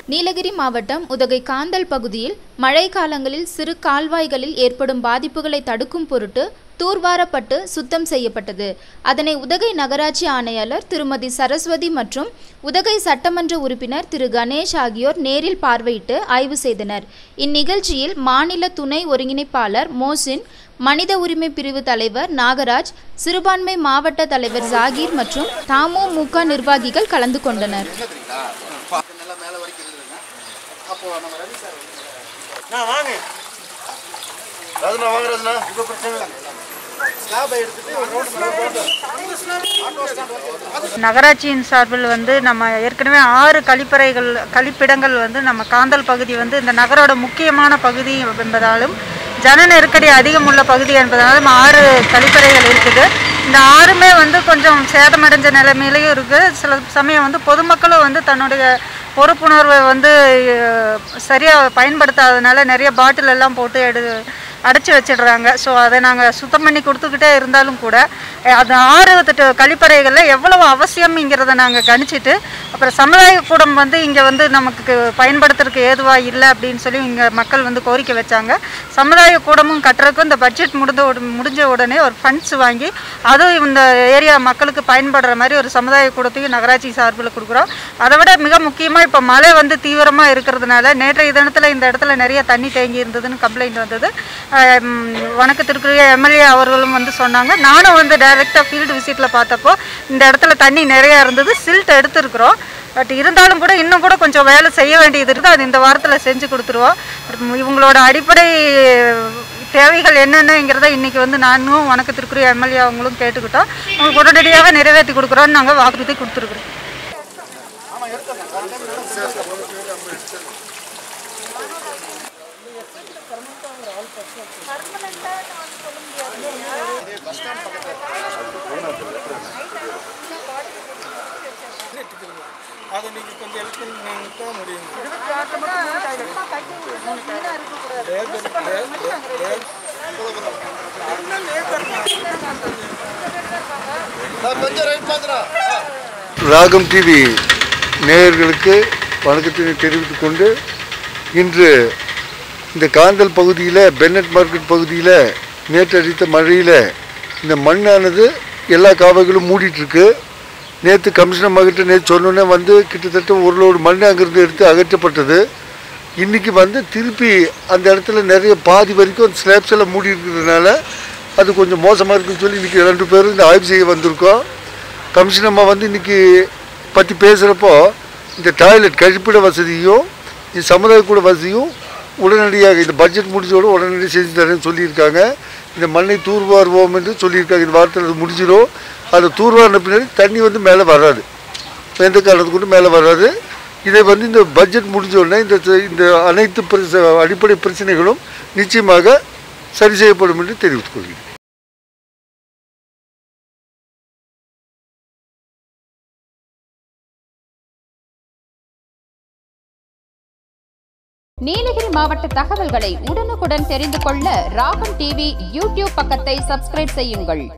நீலகிரி மாவட்டம் உதகை காந்தல் பகுதியில் மழை காலங்களில் சிறு கால்வாய்களில் ஏற்படும் பாதிப்புகளை தடுக்கும் பொருட்டு தூர்வாரப்பட்டு சுத்தம் செய்யப்பட்டது அதனை உதகை நகராட்சி ஆணையாளர் திருமதி சரஸ்வதி மற்றும் உதகை சட்டமன்ற உறுப்பினர் திரு கணேஷ் ஆகியோர் நேரில் பார்வையிட்டு ஆய்வு செய்தனர் இந்நிகழ்ச்சியில் மாநில துணை ஒருங்கிணைப்பாளர் மோசின் மனித உரிமை பிரிவு தலைவர் நாகராஜ் சிறுபான்மை மாவட்ட தலைவர் ஜாகீர் மற்றும் தமுமுக நிர்வாகிகள் கலந்து கொண்டனர் நல்லா மேலே வரைக்கும் இருந்ததுங்க அப்போ நம்ம ரவி சார் வந்து நான் வாங்க ரத்னா வாங்க ரத்னா இப்போ பிரச்சனை இல்லை ஸ்லாபை எடுத்துட்டு ஒரு ரோடு நகராட்சியின் சார்பில் வந்து நம்ம ஏற்கனவே ஆறு கழிப்பறைகள் கழிப்பிடங்கள் வந்து நம்ம காந்தல் பகுதி வந்து இந்த நகரோட முக்கியமான பகுதி என்பதாலும் ஜன நெருக்கடி அதிகம் உள்ள பகுதி என்பதாலும் ஆறு கழிப்பறைகள் இருக்குது இந்த ஆறுமே வந்து கொஞ்சம் சேதமடைஞ்ச நிலைமையிலையும் இருக்குது சில சமயம் வந்து பொதுமக்களும் வந்து தன்னுடைய பொறுப்புணர்வை வந்து சரியாக பயன்படுத்தாததுனால நிறைய பாட்டில் எல்லாம் போட்டு எடு அடைச்சி வச்சிடுறாங்க ஸோ அதை நாங்கள் சுத்தம் பண்ணி கொடுத்துக்கிட்டே இருந்தாலும் கூட அஹ், அது ஆறு திட்டு கழிப்பறைகளில் எவ்வளவு அவசியம்ங்கிறத நாங்கள் கணிச்சிட்டு அப்புறம் சமுதாய கூடம் வந்து இங்கே வந்து நமக்கு பயன்படுத்துறதுக்கு ஏதுவாக இல்லை அப்படின்னு சொல்லி இங்கே மக்கள் வந்து கோரிக்கை வச்சாங்க சமுதாய கூடமும் கட்டுறதுக்கும் இந்த பட்ஜெட் முடிந்த உட- முடிஞ்ச உடனே ஒரு ஃபண்ட்ஸ் வாங்கி அதுவும் இந்த ஏரியா மக்களுக்கு பயன்படுற மாதிரி ஒரு சமுதாய கூடத்தையும் நகராட்சி சார்பில் கொடுக்குறோம் அதை விட மிக முக்கியமாக இப்போ மழை வந்து தீவிரமாக இருக்கிறதுனால நேற்றைய தினத்தில் இந்த இடத்துல நிறைய தண்ணி தேங்கி இருந்ததுன்னு கம்ப்ளைண்ட் வந்தது ஆஹ் ம், வணக்கத்திற்குரிய எம்எல்ஏ அவர்களும் வந்து சொன்னாங்க நானும் வந்து டைரெக்டாக ஃபீல்டு விசிட்டில் பார்த்தப்போ இந்த இடத்துல தண்ணி நிறையா இருந்தது சில்ட் எடுத்துருக்குறோம் பட் இருந்தாலும் கூட இன்னும் கூட கொஞ்சம் வேலை செய்ய வேண்டியது இருக்குது அது இந்த வாரத்தில் செஞ்சு கொடுத்துருவோம் ம், இவங்களோட அடிப்படை தேவைகள் என்னென்னங்கிறத இன்றைக்கி வந்து நானும் வணக்கத்திற்குரிய எம்எல்ஏ அவங்களும் கேட்டுக்கிட்டோம் அவங்களுக்கு உடனடியாக நிறைவேற்றி கொடுக்குறோன்னு நாங்கள் வாக்குறுதி கொடுத்துருக்குறோம் அதை நீங்கள் கொஞ்சம் ஹெல்ப் பண்ணிட்டு தான் முடியும் நான் கொஞ்சம் ரைட் பார்க்குறேன் ராகம் டிவி நேயர்களுக்கு வணக்கத்தினை தெரிவித்துக் கொண்டு இன்று இந்த காந்தல் பகுதியில் பென்னட் மார்க்கெட் பகுதியில் நேற்று அடித்த மழையில் இந்த மண்ணானது எல்லா காவைகளும் மூடிட்டு இருக்கு நேற்று கமிஷனர் மகிட்ட நேற்று சொன்னோன்னே வந்து கிட்டத்தட்ட ஒரு லோடு மண் அங்கிருந்து எடுத்து அகற்றப்பட்டது இன்றைக்கி வந்து திருப்பி அந்த இடத்துல நிறைய பாதி வரைக்கும் ஸ்லாப்ஸ் எல்லாம் மூடி இருக்கிறதுனால அது கொஞ்சம் மோசமாக இருக்குன்னு சொல்லி இன்றைக்கி ரெண்டு பேரும் இந்த ஆய்வு செய்ய வந்திருக்கோம் கமிஷன் அம்மா வந்து இன்னைக்கு பற்றி பேசுகிறப்போ இந்த டாய்லெட் கழிப்பிட வசதியும் இந்த சமுதாய கூட வசதியும் உடனடியாக இந்த பட்ஜெட் முடிஞ்சோட உடனடியாக செஞ்சு தரேன்னு சொல்லியிருக்காங்க இந்த மண்ணை தூர்வாருவோம் என்று சொல்லியிருக்காங்க இந்த வாரத்தில் அது முடிஞ்சிடும் அது தூர்வாரின பின்னாடி தண்ணி வந்து மேலே வராது எந்த காரணத்துக்கு கொண்டு மேலே வராது இதை வந்து இந்த பட்ஜெட் முடிஞ்ச உடனே இந்த இந்த அனைத்து பிரச்ச அடிப்படை பிரச்சனைகளும் நிச்சயமாக சரி செய்யப்படும் என்று தெரிவித்துக் கொள்கிறேன் நீலகிரி மாவட்ட தகவல்களை உடனுக்குடன் தெரிந்து கொள்ள ராகம் டிவி யூடியூப் பக்கத்தை சப்ஸ்கிரைப் செய்யுங்கள்